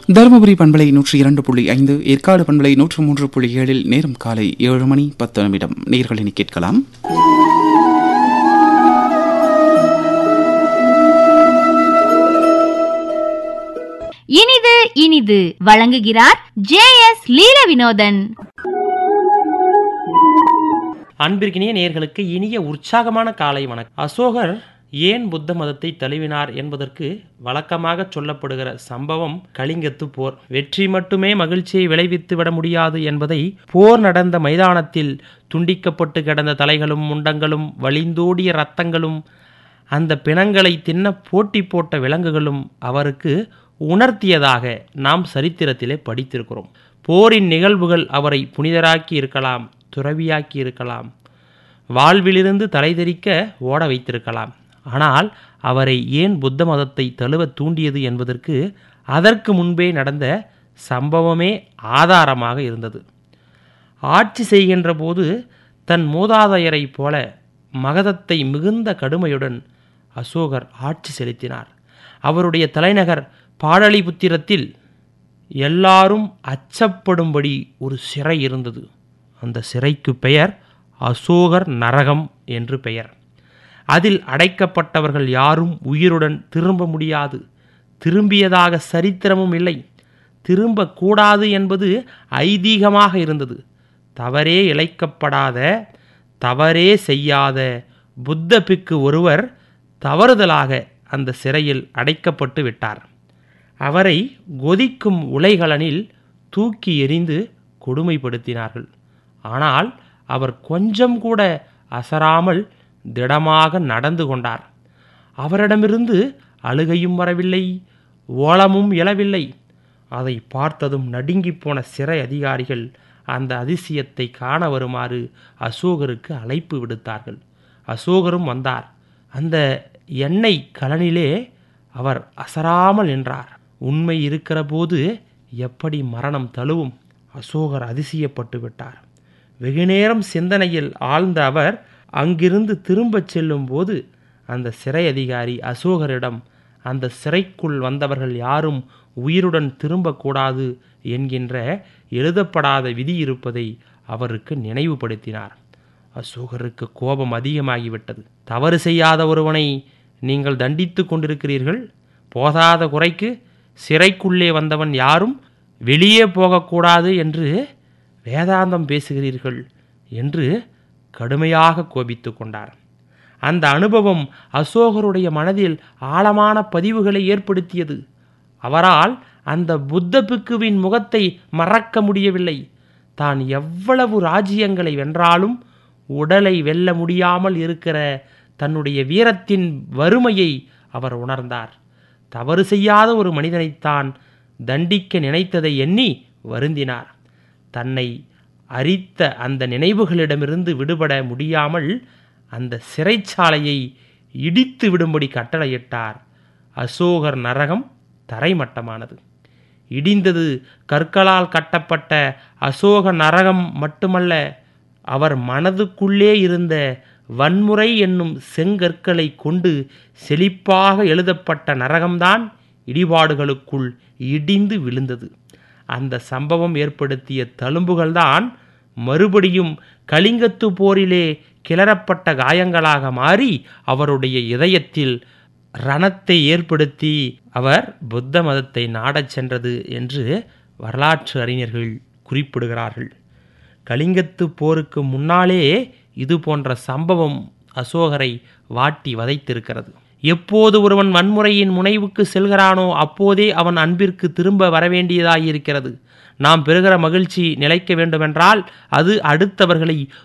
தருமபுரி பண்பலை நூற்றி இரண்டு புள்ளி ஐந்து ஏற்காடு பண்பலை நூற்று மூன்று புள்ளி ஏழில் நேரம் காலை ஏழு மணி பத்து நிமிடம் நேர்களினி கேட்கலாம் இனிது இனிது வழங்குகிறார் ஜே எஸ் லீல வினோதன் அன்பிற்கினிய நேயர்களுக்கு இனிய உற்சாகமான காலை வணக்கம் அசோகர் ஏன் புத்த மதத்தை தழுவினார் என்பதற்கு வழக்கமாக சொல்லப்படுகிற சம்பவம் கலிங்கத்து போர் வெற்றி மட்டுமே மகிழ்ச்சியை விளைவித்து விட முடியாது என்பதை போர் நடந்த மைதானத்தில் துண்டிக்கப்பட்டு கிடந்த தலைகளும் முண்டங்களும் வழிந்தோடிய இரத்தங்களும் அந்த பிணங்களை தின்ன போட்டி போட்ட விலங்குகளும் அவருக்கு உணர்த்தியதாக நாம் சரித்திரத்திலே படித்திருக்கிறோம் போரின் நிகழ்வுகள் அவரை புனிதராக்கி இருக்கலாம் துறவியாக்கி இருக்கலாம் வாழ்விலிருந்து தலைதெறிக்க ஓட வைத்திருக்கலாம் ஆனால் அவரை ஏன் புத்த மதத்தை தழுவ தூண்டியது என்பதற்கு அதற்கு முன்பே நடந்த சம்பவமே ஆதாரமாக இருந்தது ஆட்சி செய்கின்ற போது தன் மூதாதையரைப் போல மகதத்தை மிகுந்த கடுமையுடன் அசோகர் ஆட்சி செலுத்தினார் அவருடைய தலைநகர் பாடலிபுத்திரத்தில் எல்லாரும் அச்சப்படும்படி ஒரு சிறை இருந்தது அந்த சிறைக்கு பெயர் அசோகர் நரகம் என்று பெயர் அதில் அடைக்கப்பட்டவர்கள் யாரும் உயிருடன் திரும்ப முடியாது திரும்பியதாக சரித்திரமும் இல்லை திரும்பக்கூடாது என்பது ஐதீகமாக இருந்தது தவறே இழைக்கப்படாத தவறே செய்யாத புத்த பிக்கு ஒருவர் தவறுதலாக அந்த சிறையில் அடைக்கப்பட்டு விட்டார் அவரை கொதிக்கும் உலைகளனில் தூக்கி எறிந்து கொடுமைப்படுத்தினார்கள் ஆனால் அவர் கொஞ்சம் கூட அசராமல் திடமாக நடந்து கொண்டார் அவரிடமிருந்து அழுகையும் வரவில்லை ஓலமும் எழவில்லை அதை பார்த்ததும் நடுங்கிப் போன சிறை அதிகாரிகள் அந்த அதிசயத்தை காண வருமாறு அசோகருக்கு அழைப்பு விடுத்தார்கள் அசோகரும் வந்தார் அந்த எண்ணெய் கலனிலே அவர் அசராமல் நின்றார் உண்மை இருக்கிற போது எப்படி மரணம் தழுவும் அசோகர் அதிசயப்பட்டு விட்டார் வெகுநேரம் சிந்தனையில் ஆழ்ந்த அவர் அங்கிருந்து திரும்பச் செல்லும் போது அந்த சிறை அதிகாரி அசோகரிடம் அந்த சிறைக்குள் வந்தவர்கள் யாரும் உயிருடன் திரும்பக்கூடாது என்கின்ற எழுதப்படாத விதி இருப்பதை அவருக்கு நினைவுபடுத்தினார் அசோகருக்கு கோபம் அதிகமாகிவிட்டது தவறு செய்யாத ஒருவனை நீங்கள் தண்டித்து கொண்டிருக்கிறீர்கள் போதாத குறைக்கு சிறைக்குள்ளே வந்தவன் யாரும் வெளியே போகக்கூடாது என்று வேதாந்தம் பேசுகிறீர்கள் என்று கடுமையாக கோபித்து கொண்டார் அந்த அனுபவம் அசோகருடைய மனதில் ஆழமான பதிவுகளை ஏற்படுத்தியது அவரால் அந்த புத்த பிக்குவின் முகத்தை மறக்க முடியவில்லை தான் எவ்வளவு ராஜ்யங்களை வென்றாலும் உடலை வெல்ல முடியாமல் இருக்கிற தன்னுடைய வீரத்தின் வறுமையை அவர் உணர்ந்தார் தவறு செய்யாத ஒரு மனிதனைத்தான் தண்டிக்க நினைத்ததை எண்ணி வருந்தினார் தன்னை அரித்த அந்த நினைவுகளிடமிருந்து விடுபட முடியாமல் அந்த சிறைச்சாலையை இடித்து விடும்படி கட்டளையிட்டார் அசோகர் நரகம் தரைமட்டமானது இடிந்தது கற்களால் கட்டப்பட்ட அசோக நரகம் மட்டுமல்ல அவர் மனதுக்குள்ளே இருந்த வன்முறை என்னும் செங்கற்களை கொண்டு செழிப்பாக எழுதப்பட்ட நரகம்தான் இடிபாடுகளுக்குள் இடிந்து விழுந்தது அந்த சம்பவம் ஏற்படுத்திய தழும்புகள்தான் மறுபடியும் கலிங்கத்து போரிலே கிளறப்பட்ட காயங்களாக மாறி அவருடைய இதயத்தில் ரணத்தை ஏற்படுத்தி அவர் புத்த மதத்தை நாடச் சென்றது என்று வரலாற்று அறிஞர்கள் குறிப்பிடுகிறார்கள் கலிங்கத்து போருக்கு முன்னாலே இது போன்ற சம்பவம் அசோகரை வாட்டி வதைத்திருக்கிறது எப்போது ஒருவன் வன்முறையின் முனைவுக்கு செல்கிறானோ அப்போதே அவன் அன்பிற்கு திரும்ப வரவேண்டியதாயிருக்கிறது நாம் பெறுகிற மகிழ்ச்சி நிலைக்க வேண்டுமென்றால் அது அடுத்தவர்களை